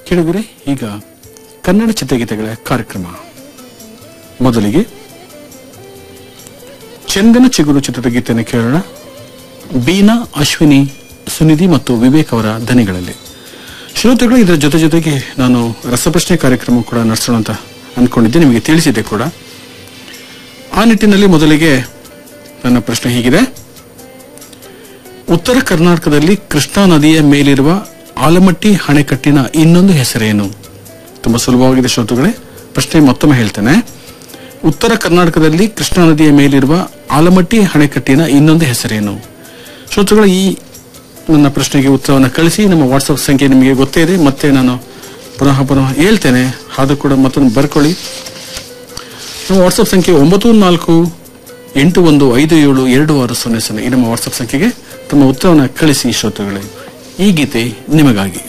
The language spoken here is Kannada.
ಕೇಳಿದರೆ ಈಗ ಕನ್ನಡ ಚಿತ್ರಗೀತೆಗಳ ಕಾರ್ಯಕ್ರಮ ಮೊದಲಿಗೆ ಚಂದನ ಚಿಗುರು ಚಿತ್ರದ ಗೀತೆಯನ್ನು ಕೇಳೋಣ ಬೀನಾ ಅಶ್ವಿನಿ ಸುನಿಧಿ ಮತ್ತು ವಿವೇಕ್ ಅವರ ದನಿಗಳಲ್ಲಿ ಶ್ರೋತೃಗಳು ಇದರ ಜೊತೆ ಜೊತೆಗೆ ನಾನು ರಸಪ್ರಶ್ನೆ ಕಾರ್ಯಕ್ರಮ ಕೂಡ ನಡೆಸೋಣ ಅಂತ ಅಂದ್ಕೊಂಡಿದ್ದೆ ನಿಮಗೆ ತಿಳಿಸಿದ್ದೆ ಕೂಡ ಆ ನಿಟ್ಟಿನಲ್ಲಿ ಮೊದಲಿಗೆ ನನ್ನ ಪ್ರಶ್ನೆ ಹೀಗಿದೆ ಉತ್ತರ ಕರ್ನಾಟಕದಲ್ಲಿ ಕೃಷ್ಣಾ ನದಿಯ ಮೇಲಿರುವ ಆಲಮಟ್ಟಿ ಅಣೆಕಟ್ಟಿನ ಇನ್ನೊಂದು ಹೆಸರೇನು ತುಂಬಾ ಸುಲಭವಾಗಿದೆ ಶ್ರೋತೃಗಳೇ ಪ್ರಶ್ನೆ ಮತ್ತೊಮ್ಮೆ ಹೇಳ್ತೇನೆ ಉತ್ತರ ಕರ್ನಾಟಕದಲ್ಲಿ ಕೃಷ್ಣಾ ನದಿಯ ಮೇಲಿರುವ ಆಲಮಟ್ಟಿ ಅಣೆಕಟ್ಟಿನ ಇನ್ನೊಂದು ಹೆಸರೇನು ಶ್ರೋತೃಗಳು ಈ ನನ್ನ ಪ್ರಶ್ನೆಗೆ ಉತ್ತರವನ್ನು ಕಳಿಸಿ ನಮ್ಮ ವಾಟ್ಸಪ್ ಸಂಖ್ಯೆ ನಿಮಗೆ ಗೊತ್ತೇ ಇದೆ ಮತ್ತೆ ನಾನು ಪುನಃ ಪುನಃ ಹೇಳ್ತೇನೆ ಅದು ಕೂಡ ಮತ್ತೊಂದು ಬರ್ಕೊಳ್ಳಿ ನಮ್ಮ ವಾಟ್ಸಪ್ ಸಂಖ್ಯೆ ಒಂಬತ್ತು ನಾಲ್ಕು ಎಂಟು ಒಂದು ಐದು ಏಳು ಎರಡು ಆರು ಸೊನ್ನೆ ಸೊನ್ನೆ ಈ ನಮ್ಮ ವಾಟ್ಸಪ್ ಸಂಖ್ಯೆಗೆ ತಮ್ಮ ಉತ್ತರವನ್ನು ಕಳಿಸಿ ಶ್ರೋತೃಗಳೇ ಈ ಗೀತೆ ನಿಮಗಾಗಿ